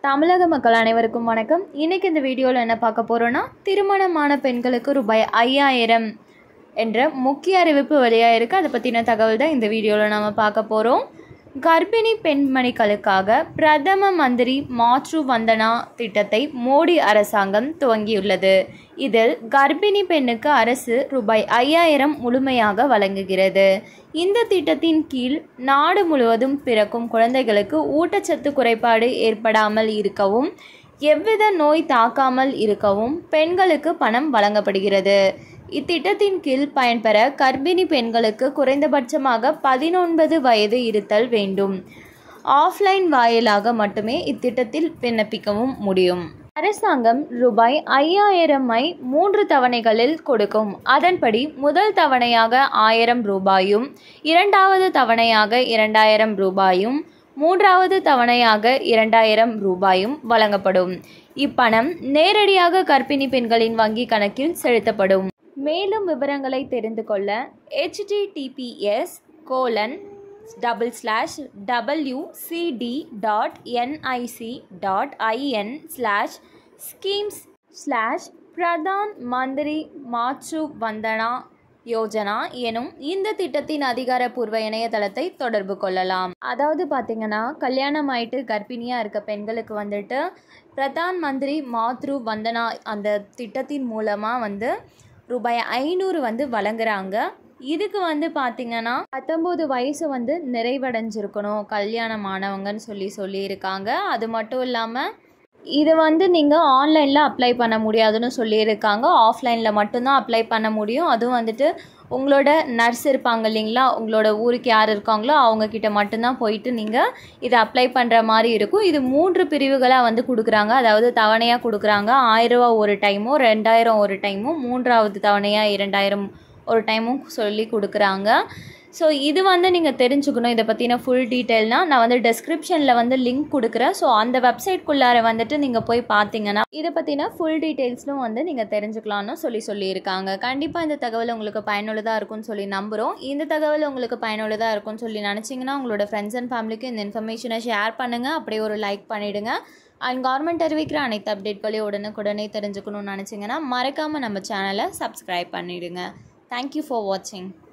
தமிழக மக்கள் அனைவருக்கும் வணக்கம் இன்னைக்கு இந்த வீடியோவில் என்ன பார்க்க போகிறோன்னா திருமணமான பெண்களுக்கு ரூபாய் ஐயாயிரம் என்ற முக்கிய அறிவிப்பு வெளியாக இருக்குது அதை பற்றின தகவல் தான் இந்த வீடியோவில் நாம் பார்க்க போகிறோம் கர்ப்பிணி பெண்மணிகளுக்காக பிரதம மந்திரி மாற்று வந்தனா திட்டத்தை மோடி அரசாங்கம் துவங்கியுள்ளது இதில் கர்ப்பிணி பெண்ணுக்கு அரசு ரூபாய் ஐயாயிரம் முழுமையாக வழங்குகிறது இந்த திட்டத்தின் கீழ் நாடு முழுவதும் பிறக்கும் குழந்தைகளுக்கு ஊட்டச்சத்து குறைபாடு ஏற்படாமல் இருக்கவும் எவ்வித நோய் தாக்காமல் இருக்கவும் பெண்களுக்கு பணம் வழங்கப்படுகிறது இத்திட்டத்தின் கீழ் பயன்பெற கர்ப்பிணி பெண்களுக்கு குறைந்தபட்சமாக பதினொன்பது வயது இருத்தல் வேண்டும் ஆஃப்லைன் வாயிலாக மட்டுமே இத்திட்டத்தில் விண்ணப்பிக்கவும் முடியும் அரசாங்கம் ரூபாய் ஐயாயிரமை மூன்று தவணைகளில் கொடுக்கும் அதன்படி முதல் தவணையாக ஆயிரம் ரூபாயும் இரண்டாவது தவணையாக இரண்டாயிரம் ரூபாயும் மூன்றாவது தவணையாக இரண்டாயிரம் ரூபாயும் வழங்கப்படும் இப்பணம் நேரடியாக கர்ப்பிணி பெண்களின் வங்கி கணக்கில் செலுத்தப்படும் மேலும் விவரங்களை தெரிந்து கொள்ள HTTPS colon double slash WCD dot NIC dot IN slash schemes slash Pradhan Mantri Matru வந்தனா யோஜனா எனும் இந்த திட்டத்தின் அதிகாரப்பூர்வ இணையதளத்தை தொடர்பு கொள்ளலாம் அதாவது பார்த்தீங்கன்னா கல்யாணம் ஆயிட்டு கர்ப்பிணியாக இருக்க பெண்களுக்கு வந்துட்டு பிரதான் மந்திரி மாத்ரு வந்தனா அந்த திட்டத்தின் மூலமாக வந்து ரூபாய் ஐநூறு வந்து வழங்குறாங்க இதுக்கு வந்து பார்த்தீங்கன்னா பத்தொம்போது வயசு வந்து நிறைவடைஞ்சிருக்கணும் கல்யாணம் ஆனவங்கன்னு சொல்லி சொல்லியிருக்காங்க அது மட்டும் இல்லாமல் இது வந்து நீங்கள் ஆன்லைனில் அப்ளை பண்ண முடியாதுன்னு சொல்லியிருக்காங்க ஆஃப்லைனில் மட்டும்தான் அப்ளை பண்ண முடியும் அதுவும் வந்துட்டு உங்களோட நர்ஸ் இருப்பாங்க இல்லைங்களா உங்களோட ஊருக்கு யார் இருக்காங்களோ அவங்கக்கிட்ட மட்டும்தான் போயிட்டு நீங்கள் இதை அப்ளை பண்ணுற மாதிரி இருக்கும் இது மூன்று பிரிவுகளாக வந்து கொடுக்குறாங்க அதாவது தவணையாக கொடுக்குறாங்க ஆயிரரூவா ஒரு டைமும் ரெண்டாயிரம் ஒரு டைமும் மூன்றாவது தவணையாக இரண்டாயிரம் ஒரு டைமும் சொல்லி கொடுக்குறாங்க ஸோ இது வந்து நீங்கள் தெரிஞ்சுக்கணும் இதை பற்றின ஃபுல் டீட்டெயில்னால் நான் வந்து டெஸ்கிரிப்ஷனில் வந்து லிங்க் கொடுக்குறேன் ஸோ அந்த வெப்சைட்குள்ளார வந்துட்டு நீங்கள் போய் பார்த்தீங்கன்னா இதை பற்றின ஃபுல் டீட்டெயில்ஸும் வந்து நீங்கள் தெரிஞ்சுக்கலாம்னு சொல்லி சொல்லியிருக்காங்க கண்டிப்பாக இந்த தகவல் உங்களுக்கு பயனுள்ளதாக இருக்கும்னு சொல்லி நம்புகிறோம் இந்த தகவல் உங்களுக்கு பயனுள்ளதாக இருக்கும்னு சொல்லி நினச்சிங்கன்னா உங்களோட ஃப்ரெண்ட்ஸ் அண்ட் ஃபேமிலிக்கு இந்த இன்ஃபர்மேஷனை ஷேர் பண்ணுங்கள் அப்படியே ஒரு லைக் பண்ணிவிடுங்க அண்ட் கவர்மெண்ட் அறிவிக்கிற அனைத்து அப்டேட்களையும் உடனுக்குடனே தெரிஞ்சுக்கணும்னு நினச்சிங்கன்னா மறக்காமல் நம்ம சேனலை சப்ஸ்கிரைப் பண்ணிவிடுங்க தேங்க்யூ ஃபார் வாட்சிங்